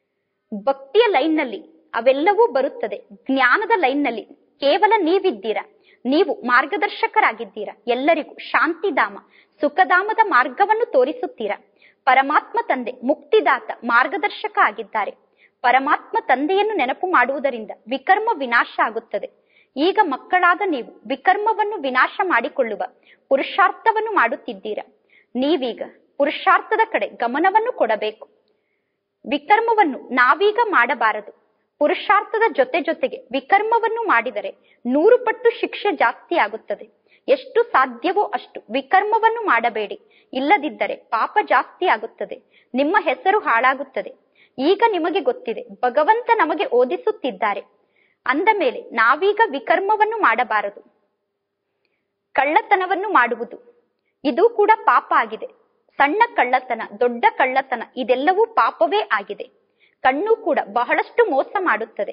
ಭಕ್ತಿಯ ಲೈನ್ನಲ್ಲಿ ಅವೆಲ್ಲವೂ ಬರುತ್ತದೆ ಜ್ಞಾನದ ಲೈನ್ನಲ್ಲಿ ಕೇವಲ ನೀವಿದ್ದೀರಾ ನೀವು ಮಾರ್ಗದರ್ಶಕರಾಗಿದ್ದೀರಾ ಎಲ್ಲರಿಗೂ ಶಾಂತಿಧಾಮ ಸುಖಧಾಮದ ಮಾರ್ಗವನ್ನು ತೋರಿಸುತ್ತೀರಾ ಪರಮಾತ್ಮ ತಂದೆ ಮುಕ್ತಿದಾತ ಮಾರ್ಗದರ್ಶಕ ಆಗಿದ್ದಾರೆ ಪರಮಾತ್ಮ ತಂದೆಯನ್ನು ನೆನಪು ಮಾಡುವುದರಿಂದ ವಿಕರ್ಮ ವಿನಾಶ ಆಗುತ್ತದೆ ಈಗ ಮಕ್ಕಳಾದ ನೀವು ವಿಕರ್ಮವನ್ನು ವಿನಾಶ ಮಾಡಿಕೊಳ್ಳುವ ಪುರುಷಾರ್ಥವನ್ನು ಮಾಡುತ್ತಿದ್ದೀರಾ ನೀವೀಗ ಪುರುಷಾರ್ಥದ ಕಡೆ ಗಮನವನ್ನು ಕೊಡಬೇಕು ವಿಕರ್ಮವನ್ನು ನಾವೀಗ ಮಾಡಬಾರದು ಪುರುಷಾರ್ಥದ ಜೊತೆ ಜೊತೆಗೆ ವಿಕರ್ಮವನ್ನು ಮಾಡಿದರೆ ನೂರು ಪಟ್ಟು ಶಿಕ್ಷೆ ಜಾಸ್ತಿ ಆಗುತ್ತದೆ ಎಷ್ಟು ಸಾಧ್ಯವೋ ಅಷ್ಟು ವಿಕರ್ಮವನ್ನು ಮಾಡಬೇಡಿ ಇಲ್ಲದಿದ್ದರೆ ಪಾಪ ಜಾಸ್ತಿ ಆಗುತ್ತದೆ ನಿಮ್ಮ ಹೆಸರು ಹಾಳಾಗುತ್ತದೆ ಈಗ ನಿಮಗೆ ಗೊತ್ತಿದೆ ಭಗವಂತ ನಮಗೆ ಓದಿಸುತ್ತಿದ್ದಾರೆ ಅಂದ ಮೇಲೆ ನಾವೀಗ ವಿಕರ್ಮವನ್ನು ಮಾಡಬಾರದು ಕಳ್ಳತನವನ್ನು ಮಾಡುವುದು ಇದು ಕೂಡ ಪಾಪ ಆಗಿದೆ ಸಣ್ಣ ಕಳ್ಳತನ ದೊಡ್ಡ ಕಳ್ಳತನ ಇದೆಲ್ಲವೂ ಪಾಪವೇ ಆಗಿದೆ ಕಣ್ಣು ಕೂಡ ಬಹಳಷ್ಟು ಮೋಸ ಮಾಡುತ್ತದೆ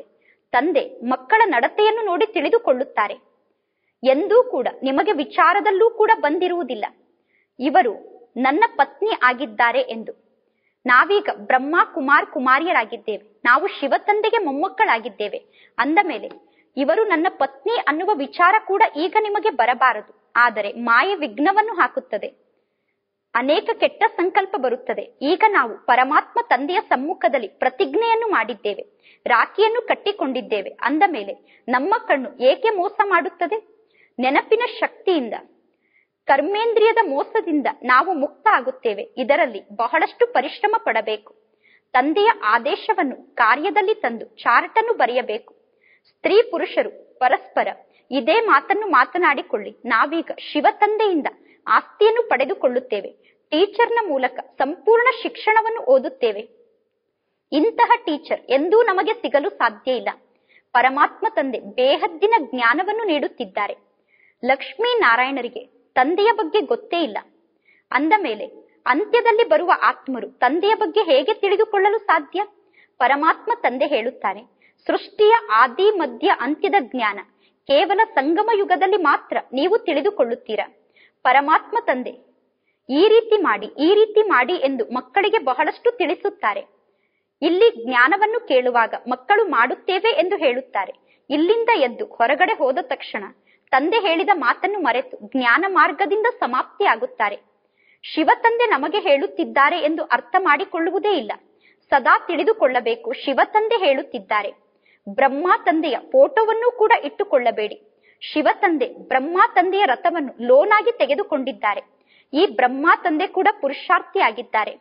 ತಂದೆ ಮಕ್ಕಳ ನಡತೆಯನ್ನು ನೋಡಿ ತಿಳಿದುಕೊಳ್ಳುತ್ತಾರೆ ಎಂದೂ ಕೂಡ ನಿಮಗೆ ವಿಚಾರದಲ್ಲೂ ಕೂಡ ಬಂದಿರುವುದಿಲ್ಲ ಇವರು ನನ್ನ ಪತ್ನಿ ಆಗಿದ್ದಾರೆ ಎಂದು ನಾವೀಗ ಬ್ರಹ್ಮ ಕುಮಾರ್ ಕುಮಾರಿಯರಾಗಿದ್ದೇವೆ ನಾವು ಶಿವ ತಂದೆಗೆ ಮೊಮ್ಮಕ್ಕಳಾಗಿದ್ದೇವೆ ಅಂದ ಮೇಲೆ ಇವರು ನನ್ನ ಪತ್ನಿ ಅನ್ನುವ ವಿಚಾರ ಕೂಡ ಈಗ ನಿಮಗೆ ಬರಬಾರದು ಆದರೆ ಮಾಯೆ ವಿಘ್ನವನ್ನು ಹಾಕುತ್ತದೆ ಅನೇಕ ಕೆಟ್ಟ ಸಂಕಲ್ಪ ಬರುತ್ತದೆ ಈಗ ನಾವು ಪರಮಾತ್ಮ ತಂದೆಯ ಸಮ್ಮುಖದಲ್ಲಿ ಪ್ರತಿಜ್ಞೆಯನ್ನು ಮಾಡಿದ್ದೇವೆ ರಾಖಿಯನ್ನು ಕಟ್ಟಿಕೊಂಡಿದ್ದೇವೆ ಅಂದ ಮೇಲೆ ನಮ್ಮ ಕಣ್ಣು ಏಕೆ ಮೋಸ ಮಾಡುತ್ತದೆ ನೆನಪಿನ ಶಕ್ತಿಯಿಂದ ಕರ್ಮೇಂದ್ರಿಯದ ಮೋಸದಿಂದ ನಾವು ಮುಕ್ತ ಆಗುತ್ತೇವೆ ಇದರಲ್ಲಿ ಬಹಳಷ್ಟು ಪರಿಶ್ರಮ ಪಡಬೇಕು ತಂದೆಯ ಆದೇಶವನ್ನು ಕಾರ್ಯದಲ್ಲಿ ತಂದು ಚಾರ್ಟ್ ಅನ್ನು ಬರೆಯಬೇಕು ಸ್ತ್ರೀ ಪುರುಷರು ಪರಸ್ಪರ ಇದೇ ಮಾತನ್ನು ಮಾತನಾಡಿಕೊಳ್ಳಿ ನಾವೀಗ ಶಿವ ತಂದೆಯಿಂದ ಆಸ್ತಿಯನ್ನು ಪಡೆದುಕೊಳ್ಳುತ್ತೇವೆ ಟೀಚರ್ನ ಮೂಲಕ ಸಂಪೂರ್ಣ ಶಿಕ್ಷಣವನ್ನು ಓದುತ್ತೇವೆ ಇಂತಹ ಟೀಚರ್ ಎಂದೂ ನಮಗೆ ಸಿಗಲು ಸಾಧ್ಯ ಇಲ್ಲ ಪರಮಾತ್ಮ ತಂದೆ ಬೇಹದ್ದಿನ ಜ್ಞಾನವನ್ನು ನೀಡುತ್ತಿದ್ದಾರೆ ಲಕ್ಷ್ಮೀ ನಾರಾಯಣರಿಗೆ ತಂದೆಯ ಬಗ್ಗೆ ಗೊತ್ತೇ ಇಲ್ಲ ಅಂದ ಮೇಲೆ ಅಂತ್ಯದಲ್ಲಿ ಬರುವ ಆತ್ಮರು ತಂದೆಯ ಬಗ್ಗೆ ಹೇಗೆ ತಿಳಿದುಕೊಳ್ಳಲು ಸಾಧ್ಯ ಪರಮಾತ್ಮ ತಂದೆ ಹೇಳುತ್ತಾರೆ ಸೃಷ್ಟಿಯ ಆದಿ ಮಧ್ಯ ಅಂತ್ಯದ ಜ್ಞಾನ ಕೇವಲ ಸಂಗಮ ಯುಗದಲ್ಲಿ ಮಾತ್ರ ನೀವು ತಿಳಿದುಕೊಳ್ಳುತ್ತೀರಾ ಪರಮಾತ್ಮ ತಂದೆ ಈ ರೀತಿ ಮಾಡಿ ಈ ರೀತಿ ಮಾಡಿ ಎಂದು ಮಕ್ಕಳಿಗೆ ಬಹಳಷ್ಟು ತಿಳಿಸುತ್ತಾರೆ ಇಲ್ಲಿ ಜ್ಞಾನವನ್ನು ಕೇಳುವಾಗ ಮಕ್ಕಳು ಮಾಡುತ್ತೇವೆ ಎಂದು ಹೇಳುತ್ತಾರೆ ಇಲ್ಲಿಂದ ಎದ್ದು ಹೊರಗಡೆ ಹೋದ ತಕ್ಷಣ ತಂದೆ ಹೇಳಿದ ಮಾತನ್ನು ಮರೆತು ಜ್ಞಾನ ಮಾರ್ಗದಿಂದ ಸಮಾಪ್ತಿಯಾಗುತ್ತಾರೆ ಶಿವ ತಂದೆ ನಮಗೆ ಹೇಳುತ್ತಿದ್ದಾರೆ ಎಂದು ಅರ್ಥ ಮಾಡಿಕೊಳ್ಳುವುದೇ ಇಲ್ಲ ಸದಾ ತಿಳಿದುಕೊಳ್ಳಬೇಕು ಶಿವ ತಂದೆ ಹೇಳುತ್ತಿದ್ದಾರೆ ಬ್ರಹ್ಮ ತಂದೆಯ ಫೋಟೋವನ್ನು ಕೂಡ ಇಟ್ಟುಕೊಳ್ಳಬೇಡಿ ಶಿವ ತಂದೆ ಬ್ರಹ್ಮ ತಂದೆಯ ರಥವನ್ನು ಲೋನಾಗಿ ತೆಗೆದುಕೊಂಡಿದ್ದಾರೆ ಈ ಬ್ರಹ್ಮ ತಂದೆ ಕೂಡ ಪುರುಷಾರ್ಥಿಯಾಗಿದ್ದಾರೆ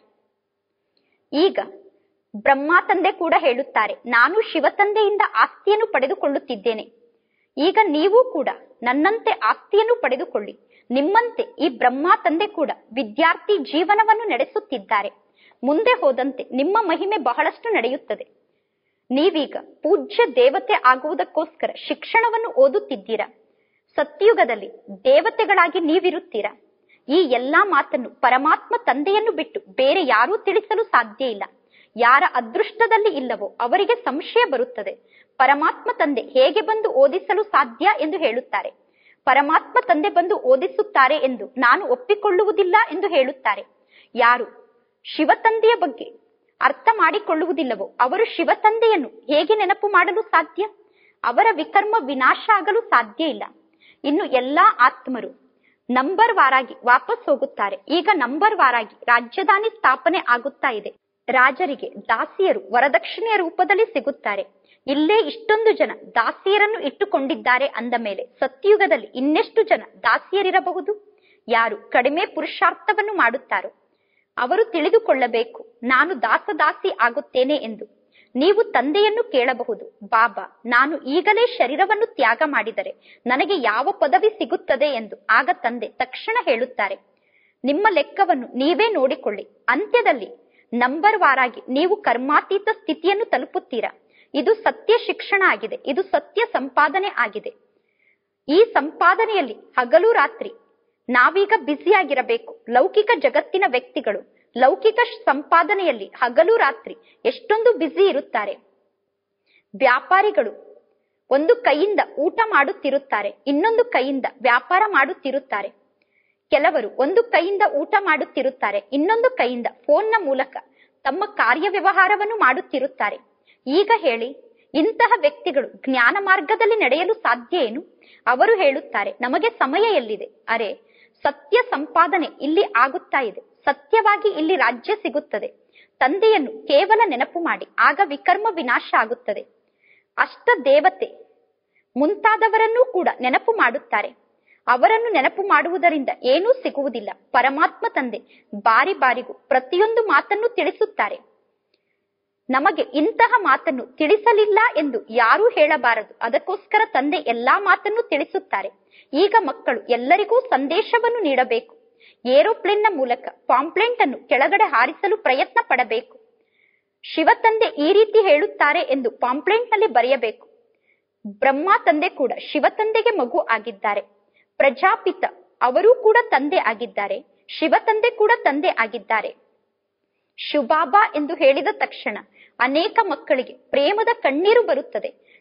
ಈಗ ಬ್ರಹ್ಮ ತಂದೆ ಕೂಡ ಹೇಳುತ್ತಾರೆ ನಾನು ಶಿವ ತಂದೆಯಿಂದ ಆಸ್ತಿಯನ್ನು ಪಡೆದುಕೊಳ್ಳುತ್ತಿದ್ದೇನೆ ಈಗ ನೀವು ಕೂಡ ನನ್ನಂತೆ ಆಸ್ತಿಯನ್ನು ಪಡೆದುಕೊಳ್ಳಿ ನಿಮ್ಮಂತೆ ಈ ಬ್ರಹ್ಮ ತಂದೆ ಕೂಡ ವಿದ್ಯಾರ್ಥಿ ಜೀವನವನ್ನು ನಡೆಸುತ್ತಿದ್ದಾರೆ ಮುಂದೆ ಹೋದಂತೆ ನಿಮ್ಮ ಮಹಿಮೆ ಬಹಳಷ್ಟು ನಡೆಯುತ್ತದೆ ನೀವೀಗ ಪೂಜ್ಯ ದೇವತೆ ಆಗುವುದಕ್ಕೋಸ್ಕರ ಶಿಕ್ಷಣವನ್ನು ಓದುತ್ತಿದ್ದೀರಾ ಸತ್ಯುಗದಲ್ಲಿ ದೇವತೆಗಳಾಗಿ ನೀವಿರುತ್ತೀರಾ ಈ ಎಲ್ಲಾ ಮಾತನ್ನು ಪರಮಾತ್ಮ ತಂದೆಯನ್ನು ಬಿಟ್ಟು ಬೇರೆ ಯಾರೂ ತಿಳಿಸಲು ಸಾಧ್ಯ ಇಲ್ಲ ಯಾರ ಅದೃಷ್ಟದಲ್ಲಿ ಇಲ್ಲವೋ ಅವರಿಗೆ ಸಂಶಯ ಬರುತ್ತದೆ ಪರಮಾತ್ಮ ತಂದೆ ಹೇಗೆ ಬಂದು ಓದಿಸಲು ಸಾಧ್ಯ ಎಂದು ಹೇಳುತ್ತಾರೆ ಪರಮಾತ್ಮ ತಂದೆ ಬಂದು ಓದಿಸುತ್ತಾರೆ ಎಂದು ನಾನು ಒಪ್ಪಿಕೊಳ್ಳುವುದಿಲ್ಲ ಎಂದು ಹೇಳುತ್ತಾರೆ ಯಾರು ಶಿವ ತಂದೆಯ ಬಗ್ಗೆ ಅರ್ಥ ಮಾಡಿಕೊಳ್ಳುವುದಿಲ್ಲವೋ ಅವರು ಶಿವ ತಂದೆಯನ್ನು ಹೇಗೆ ನೆನಪು ಮಾಡಲು ಸಾಧ್ಯ ಅವರ ವಿಕರ್ಮ ವಿನಾಶ ಆಗಲು ಸಾಧ್ಯ ಇಲ್ಲ ಇನ್ನು ಎಲ್ಲಾ ಆತ್ಮರು ನಂಬರ್ ವಾರಾಗಿ ವಾಪಸ್ ಹೋಗುತ್ತಾರೆ ಈಗ ನಂಬರ್ ವಾರಾಗಿ ರಾಜಧಾನಿ ಸ್ಥಾಪನೆ ಆಗುತ್ತಾ ಇದೆ ರಾಜರಿಗೆ ದಾಸಿಯರು ವರದಕ್ಷಿಣೆಯ ರೂಪದಲ್ಲಿ ಸಿಗುತ್ತಾರೆ ಇಲ್ಲೇ ಇಷ್ಟೊಂದು ಜನ ದಾಸಿಯರನ್ನು ಇಟ್ಟುಕೊಂಡಿದ್ದಾರೆ ಅಂದ ಮೇಲೆ ಸತ್ಯುಗದಲ್ಲಿ ಇನ್ನೆಷ್ಟು ಜನ ದಾಸಿಯರಿರಬಹುದು ಯಾರು ಕಡಿಮೆ ಪುರುಷಾರ್ಥವನ್ನು ಮಾಡುತ್ತಾರೋ ಅವರು ತಿಳಿದುಕೊಳ್ಳಬೇಕು ನಾನು ದಾಸದಾಸಿ ಆಗುತ್ತೇನೆ ಎಂದು ನೀವು ತಂದೆಯನ್ನು ಕೇಳಬಹುದು ಬಾಬಾ ನಾನು ಈಗಲೇ ಶರೀರವನ್ನು ತ್ಯಾಗ ಮಾಡಿದರೆ ನನಗೆ ಯಾವ ಪದವಿ ಸಿಗುತ್ತದೆ ಎಂದು ಆಗ ತಂದೆ ತಕ್ಷಣ ಹೇಳುತ್ತಾರೆ ನಿಮ್ಮ ಲೆಕ್ಕವನ್ನು ನೀವೇ ನೋಡಿಕೊಳ್ಳಿ ಅಂತ್ಯದಲ್ಲಿ ನಂಬರ್ ವಾರಾಗಿ ನೀವು ಕರ್ಮಾತೀತ ಸ್ಥಿತಿಯನ್ನು ತಲುಪುತ್ತೀರಾ ಇದು ಸತ್ಯ ಶಿಕ್ಷಣ ಆಗಿದೆ ಇದು ಸತ್ಯ ಸಂಪಾದನೆ ಆಗಿದೆ ಈ ಸಂಪಾದನೆಯಲ್ಲಿ ಹಗಲು ರಾತ್ರಿ ನಾವೀಗ ಬ್ಯುಸಿಯಾಗಿರಬೇಕು ಲೌಕಿಕ ಜಗತ್ತಿನ ವ್ಯಕ್ತಿಗಳು ಲೌಕಿಕ ಸಂಪಾದನೆಯಲ್ಲಿ ಹಗಲು ರಾತ್ರಿ ಎಷ್ಟೊಂದು ಬ್ಯುಸಿ ಇರುತ್ತಾರೆ ವ್ಯಾಪಾರಿಗಳು ಒಂದು ಕೈಯಿಂದ ಊಟ ಮಾಡುತ್ತಿರುತ್ತಾರೆ ಇನ್ನೊಂದು ಕೈಯಿಂದ ವ್ಯಾಪಾರ ಮಾಡುತ್ತಿರುತ್ತಾರೆ ಕೆಲವರು ಒಂದು ಕೈಯಿಂದ ಊಟ ಮಾಡುತ್ತಿರುತ್ತಾರೆ ಇನ್ನೊಂದು ಕೈಯಿಂದ ಫೋನ್ನ ಮೂಲಕ ತಮ್ಮ ಕಾರ್ಯ ವ್ಯವಹಾರವನ್ನು ಮಾಡುತ್ತಿರುತ್ತಾರೆ ಈಗ ಹೇಳಿ ಇಂತಹ ವ್ಯಕ್ತಿಗಳು ಜ್ಞಾನ ಮಾರ್ಗದಲ್ಲಿ ನಡೆಯಲು ಸಾಧ್ಯ ಏನು ಅವರು ಹೇಳುತ್ತಾರೆ ನಮಗೆ ಸಮಯ ಎಲ್ಲಿದೆ ಅರೆ ಸತ್ಯ ಸಂಪಾದನೆ ಇಲ್ಲಿ ಆಗುತ್ತಾ ಇದೆ ಸತ್ಯವಾಗಿ ಇಲ್ಲಿ ರಾಜ್ಯ ಸಿಗುತ್ತದೆ ತಂದೆಯನ್ನು ಕೇವಲ ನೆನಪು ಮಾಡಿ ಆಗ ವಿಕರ್ಮ ವಿನಾಶ ಆಗುತ್ತದೆ ಅಷ್ಟ ದೇವತೆ ಮುಂತಾದವರನ್ನೂ ಕೂಡ ನೆನಪು ಮಾಡುತ್ತಾರೆ ಅವರನ್ನು ನೆನಪು ಮಾಡುವುದರಿಂದ ಏನೂ ಸಿಗುವುದಿಲ್ಲ ಪರಮಾತ್ಮ ತಂದೆ ಬಾರಿ ಬಾರಿಗೂ ಪ್ರತಿಯೊಂದು ಮಾತನ್ನು ತಿಳಿಸುತ್ತಾರೆ ನಮಗೆ ಇಂತಹ ಮಾತನ್ನು ತಿಳಿಸಲಿಲ್ಲ ಎಂದು ಯಾರೂ ಹೇಳಬಾರದು ಅದಕ್ಕೋಸ್ಕರ ತಂದೆ ಎಲ್ಲಾ ಮಾತನ್ನು ತಿಳಿಸುತ್ತಾರೆ ಈಗ ಮಕ್ಕಳು ಎಲ್ಲರಿಗೂ ಸಂದೇಶವನ್ನು ನೀಡಬೇಕು ಏರೋಪ್ಲೇನ್ನ ಮೂಲಕ ಪಾಂಪ್ಲೆಂಟ್ ಅನ್ನು ಕೆಳಗಡೆ ಹಾರಿಸಲು ಪ್ರಯತ್ನ ಪಡಬೇಕು ಶಿವ ತಂದೆ ಈ ರೀತಿ ಹೇಳುತ್ತಾರೆ ಎಂದು ಪಾಂಪ್ಲೆಂಟ್ ನಲ್ಲಿ ಬರೆಯಬೇಕು ಬ್ರಹ್ಮ ತಂದೆ ಕೂಡ ಶಿವ ತಂದೆಗೆ ಮಗು ಆಗಿದ್ದಾರೆ ಪ್ರಜಾಪಿತ ಅವರೂ ಕೂಡ ತಂದೆ ಆಗಿದ್ದಾರೆ ಶಿವ ತಂದೆ ಕೂಡ ತಂದೆ ಆಗಿದ್ದಾರೆ ಶುಭಾಬಾ ಎಂದು ಹೇಳಿದ ತಕ್ಷಣ ಅನೇಕ ಮಕ್ಕಳಿಗೆ ಪ್ರೇಮದ ಕಣ್ಣೀರು ಬರುತ್ತದೆ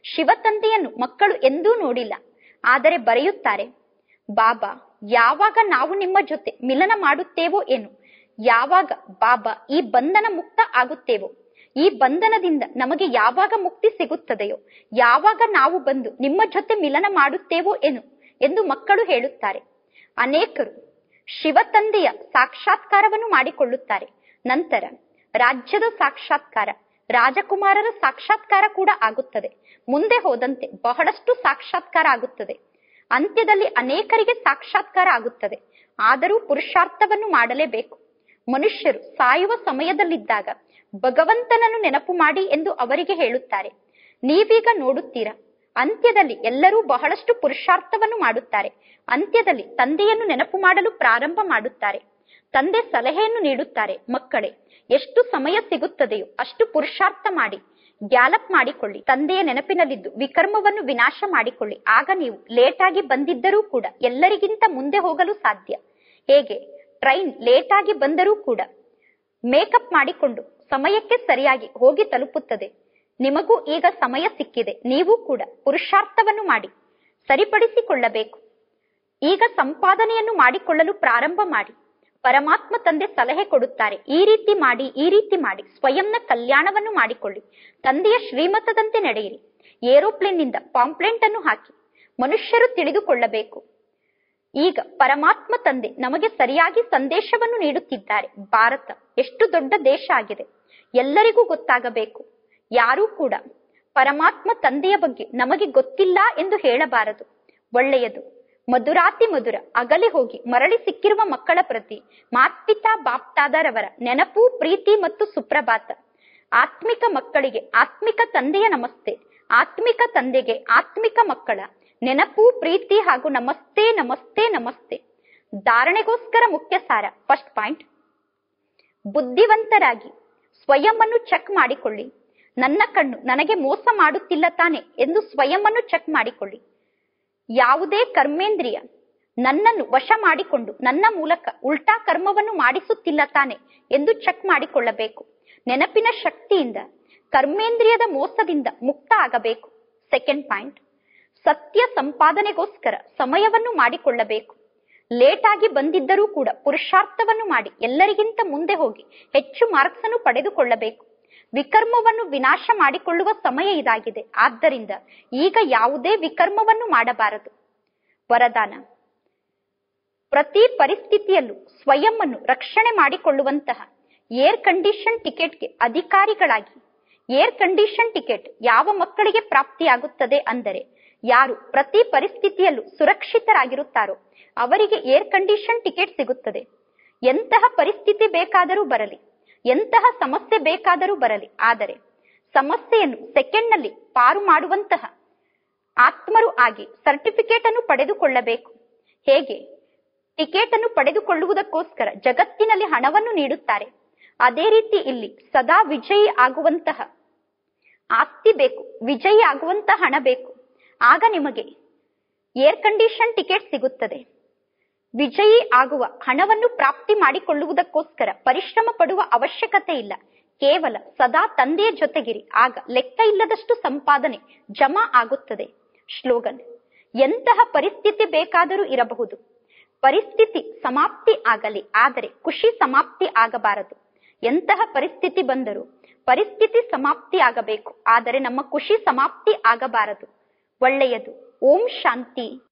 ಶಿವತಂದೆಯನ್ನು ಮಕ್ಕಳು ಎಂದೂ ನೋಡಿಲ್ಲ ಆದರೆ ಬರೆಯುತ್ತಾರೆ ಬಾಬಾ ಯಾವಾಗ ನಾವು ನಿಮ್ಮ ಜೊತೆ ಮಿಲನ ಮಾಡುತ್ತೇವೋ ಏನು ಯಾವಾಗ ಬಾಬಾ ಈ ಬಂಧನ ಮುಕ್ತ ಆಗುತ್ತೇವೋ ಈ ಬಂಧನದಿಂದ ನಮಗೆ ಯಾವಾಗ ಮುಕ್ತಿ ಸಿಗುತ್ತದೆಯೋ ಯಾವಾಗ ನಾವು ಬಂದು ನಿಮ್ಮ ಜೊತೆ ಮಿಲನ ಮಾಡುತ್ತೇವೋ ಏನು ಎಂದು ಮಕ್ಕಳು ಹೇಳುತ್ತಾರೆ ಅನೇಕರು ಶಿವ ತಂದೆಯ ಸಾಕ್ಷಾತ್ಕಾರವನ್ನು ಮಾಡಿಕೊಳ್ಳುತ್ತಾರೆ ನಂತರ ರಾಜ್ಯದ ಸಾಕ್ಷಾತ್ಕಾರ ರಾಜಕುಮಾರರ ಸಾಕ್ಷಾತ್ಕಾರ ಕೂಡ ಆಗುತ್ತದೆ ಮುಂದೆ ಹೋದಂತೆ ಬಹಳಷ್ಟು ಸಾಕ್ಷಾತ್ಕಾರ ಆಗುತ್ತದೆ ಅಂತ್ಯದಲ್ಲಿ ಅನೇಕರಿಗೆ ಸಾಕ್ಷಾತ್ಕಾರ ಆಗುತ್ತದೆ ಆದರೂ ಪುರುಷಾರ್ಥವನ್ನು ಮಾಡಲೇಬೇಕು ಮನುಷ್ಯರು ಸಾಯುವ ಸಮಯದಲ್ಲಿದ್ದಾಗ ಭಗವಂತನನ್ನು ನೆನಪು ಮಾಡಿ ಎಂದು ಅವರಿಗೆ ಹೇಳುತ್ತಾರೆ ನೀವೀಗ ನೋಡುತ್ತೀರಾ ಅಂತ್ಯದಲ್ಲಿ ಎಲ್ಲರೂ ಬಹಳಷ್ಟು ಪುರುಷಾರ್ಥವನ್ನು ಮಾಡುತ್ತಾರೆ ಅಂತ್ಯದಲ್ಲಿ ತಂದೆಯನ್ನು ನೆನಪು ಮಾಡಲು ಪ್ರಾರಂಭ ಮಾಡುತ್ತಾರೆ ತಂದೆ ಸಲಹೆಯನ್ನು ನೀಡುತ್ತಾರೆ ಮಕ್ಕಳೇ ಎಷ್ಟು ಸಮಯ ಸಿಗುತ್ತದೆಯೋ ಅಷ್ಟು ಪುರುಷಾರ್ಥ ಮಾಡಿ ಗ್ಯಾಲಪ್ ಮಾಡಿಕೊಳ್ಳಿ ತಂದೆಯ ನೆನಪಿನಲ್ಲಿದ್ದು ವಿಕರ್ಮವನ್ನು ವಿನಾಶ ಮಾಡಿಕೊಳ್ಳಿ ಆಗ ನೀವು ಲೇಟ್ ಆಗಿ ಬಂದಿದ್ದರೂ ಕೂಡ ಎಲ್ಲರಿಗಿಂತ ಮುಂದೆ ಹೋಗಲು ಸಾಧ್ಯ ಹೇಗೆ ಟ್ರೈನ್ ಲೇಟ್ ಆಗಿ ಬಂದರೂ ಕೂಡ ಮೇಕಪ್ ಮಾಡಿಕೊಂಡು ಸಮಯಕ್ಕೆ ಸರಿಯಾಗಿ ಹೋಗಿ ತಲುಪುತ್ತದೆ ನಿಮಗೂ ಈಗ ಸಮಯ ಸಿಕ್ಕಿದೆ ನೀವು ಕೂಡ ಪುರುಷಾರ್ಥವನ್ನು ಮಾಡಿ ಸರಿಪಡಿಸಿಕೊಳ್ಳಬೇಕು ಈಗ ಸಂಪಾದನೆಯನ್ನು ಮಾಡಿಕೊಳ್ಳಲು ಪ್ರಾರಂಭ ಮಾಡಿ ಪರಮಾತ್ಮ ತಂದೆ ಸಲಹೆ ಕೊಡುತ್ತಾರೆ ಈ ರೀತಿ ಮಾಡಿ ಈ ರೀತಿ ಮಾಡಿ ಸ್ವಯಂನ ಕಲ್ಯಾಣವನ್ನು ಮಾಡಿಕೊಳ್ಳಿ ತಂದೆಯ ಶ್ರೀಮತದಂತೆ ನಡೆಯಿರಿ ಏರೋಪ್ಲೇನ್ ನಿಂದ ಪಾಂಪ್ಲೆಂಟ್ ಅನ್ನು ಹಾಕಿ ಮನುಷ್ಯರು ತಿಳಿದುಕೊಳ್ಳಬೇಕು ಈಗ ಪರಮಾತ್ಮ ತಂದೆ ನಮಗೆ ಸರಿಯಾಗಿ ಸಂದೇಶವನ್ನು ನೀಡುತ್ತಿದ್ದಾರೆ ಭಾರತ ಎಷ್ಟು ದೊಡ್ಡ ದೇಶ ಆಗಿದೆ ಎಲ್ಲರಿಗೂ ಗೊತ್ತಾಗಬೇಕು ಯಾರೂ ಕೂಡ ಪರಮಾತ್ಮ ತಂದೆಯ ಬಗ್ಗೆ ನಮಗೆ ಗೊತ್ತಿಲ್ಲ ಎಂದು ಹೇಳಬಾರದು ಒಳ್ಳೆಯದು ಮಧುರಾತಿ ಮಧುರ ಅಗಲಿ ಹೋಗಿ ಮರಳಿ ಸಿಕ್ಕಿರುವ ಮಕ್ಕಳ ಪ್ರತಿ ಮಾತ್ಪಿತಾ ಬಾಪ್ತಾದರವರ ನೆನಪು ಪ್ರೀತಿ ಮತ್ತು ಸುಪ್ರಭಾತ ಆತ್ಮಿಕ ಮಕ್ಕಳಿಗೆ ಆತ್ಮಿಕ ತಂದೆಯ ನಮಸ್ತೆ ಆತ್ಮಿಕ ತಂದೆಗೆ ಆತ್ಮಿಕ ಮಕ್ಕಳ ನೆನಪು ಪ್ರೀತಿ ಹಾಗೂ ನಮಸ್ತೆ ನಮಸ್ತೆ ನಮಸ್ತೆ ಧಾರಣೆಗೋಸ್ಕರ ಮುಖ್ಯ ಸಾರ ಫಸ್ಟ್ ಪಾಯಿಂಟ್ ಬುದ್ಧಿವಂತರಾಗಿ ಸ್ವಯಂ ಅನ್ನು ಚೆಕ್ ಮಾಡಿಕೊಳ್ಳಿ ನನ್ನ ಕಣ್ಣು ನನಗೆ ಮೋಸ ಮಾಡುತ್ತಿಲ್ಲ ತಾನೆ ಎಂದು ಸ್ವಯಂ ಅನ್ನು ಚೆಕ್ ಮಾಡಿಕೊಳ್ಳಿ ಯಾವುದೇ ಕರ್ಮೇಂದ್ರಿಯ ನನ್ನನ್ನು ವಶ ಮಾಡಿಕೊಂಡು ನನ್ನ ಮೂಲಕ ಉಲ್ಟಾ ಕರ್ಮವನ್ನು ಮಾಡಿಸುತ್ತಿಲ್ಲ ತಾನೆ ಎಂದು ಚೆಕ್ ಮಾಡಿಕೊಳ್ಳಬೇಕು ನೆನಪಿನ ಶಕ್ತಿಯಿಂದ ಕರ್ಮೇಂದ್ರಿಯದ ಮೋಸದಿಂದ ಮುಕ್ತ ಆಗಬೇಕು ಸೆಕೆಂಡ್ ಪಾಯಿಂಟ್ ಸತ್ಯ ಸಂಪಾದನೆಗೋಸ್ಕರ ಸಮಯವನ್ನು ಮಾಡಿಕೊಳ್ಳಬೇಕು ಲೇಟ್ ಆಗಿ ಬಂದಿದ್ದರೂ ಕೂಡ ಪುರುಷಾರ್ಥವನ್ನು ಮಾಡಿ ಎಲ್ಲರಿಗಿಂತ ಮುಂದೆ ಹೋಗಿ ಹೆಚ್ಚು ಮಾರ್ಕ್ಸ್ ಅನ್ನು ಪಡೆದುಕೊಳ್ಳಬೇಕು ವಿಕರ್ಮವನ್ನು ವಿನಾಶ ಮಾಡಿಕೊಳ್ಳುವ ಸಮಯ ಇದಾಗಿದೆ ಆದ್ದರಿಂದ ಈಗ ಯಾವುದೇ ವಿಕರ್ಮವನ್ನು ಮಾಡಬಾರದು ವರದಾನ ಪ್ರತಿ ಪರಿಸ್ಥಿತಿಯಲ್ಲೂ ಸ್ವಯಂ ಅನ್ನು ರಕ್ಷಣೆ ಮಾಡಿಕೊಳ್ಳುವಂತಹ ಏರ್ ಕಂಡೀಷನ್ ಟಿಕೆಟ್ಗೆ ಅಧಿಕಾರಿಗಳಾಗಿ ಏರ್ ಕಂಡೀಷನ್ ಟಿಕೆಟ್ ಯಾವ ಮಕ್ಕಳಿಗೆ ಪ್ರಾಪ್ತಿಯಾಗುತ್ತದೆ ಅಂದರೆ ಯಾರು ಪ್ರತಿ ಪರಿಸ್ಥಿತಿಯಲ್ಲೂ ಸುರಕ್ಷಿತರಾಗಿರುತ್ತಾರೋ ಅವರಿಗೆ ಏರ್ ಕಂಡೀಷನ್ ಟಿಕೆಟ್ ಸಿಗುತ್ತದೆ ಎಂತಹ ಪರಿಸ್ಥಿತಿ ಬೇಕಾದರೂ ಬರಲಿ ಎಂತಹ ಸಮಸ್ಯೆ ಬೇಕಾದರೂ ಬರಲಿ ಆದರೆ ಸಮಸ್ಯೆಯನ್ನು ಸೆಕೆಂಡ್ ನಲ್ಲಿ ಪಾರು ಮಾಡುವಂತಹ ಆತ್ಮರು ಆಗಿ ಸರ್ಟಿಫಿಕೇಟ್ ಅನ್ನು ಪಡೆದುಕೊಳ್ಳಬೇಕು ಹೇಗೆ ಟಿಕೆಟ್ ಅನ್ನು ಪಡೆದುಕೊಳ್ಳುವುದಕ್ಕೋಸ್ಕರ ಜಗತ್ತಿನಲ್ಲಿ ಹಣವನ್ನು ನೀಡುತ್ತಾರೆ ಅದೇ ರೀತಿ ಇಲ್ಲಿ ಸದಾ ವಿಜಯಿ ಆಗುವಂತಹ ಆಸ್ತಿ ಬೇಕು ವಿಜಯಿ ಆಗುವಂತಹ ಹಣ ಬೇಕು ಆಗ ನಿಮಗೆ ಏರ್ ಕಂಡೀಷನ್ ಟಿಕೆಟ್ ಸಿಗುತ್ತದೆ ವಿಜಯಿ ಆಗುವ ಹಣವನ್ನು ಪ್ರಾಪ್ತಿ ಮಾಡಿಕೊಳ್ಳುವುದಕ್ಕೋಸ್ಕರ ಪರಿಶ್ರಮ ಪಡುವ ಅವಶ್ಯಕತೆ ಇಲ್ಲ ಕೇವಲ ಸದಾ ತಂದೆಯ ಜೊತೆಗಿರಿ ಆಗ ಲೆಕ್ಕ ಇಲ್ಲದಷ್ಟು ಸಂಪಾದನೆ ಜಮಾ ಆಗುತ್ತದೆ ಶ್ಲೋಗನ್ ಎಂತಹ ಪರಿಸ್ಥಿತಿ ಬೇಕಾದರೂ ಇರಬಹುದು ಪರಿಸ್ಥಿತಿ ಸಮಾಪ್ತಿ ಆಗಲಿ ಆದರೆ ಖುಷಿ ಸಮಾಪ್ತಿ ಆಗಬಾರದು ಎಂತಹ ಪರಿಸ್ಥಿತಿ ಬಂದರೂ ಪರಿಸ್ಥಿತಿ ಸಮಾಪ್ತಿ ಆಗಬೇಕು ಆದರೆ ನಮ್ಮ ಖುಷಿ ಸಮಾಪ್ತಿ ಆಗಬಾರದು ಒಳ್ಳೆಯದು ಓಂ ಶಾಂತಿ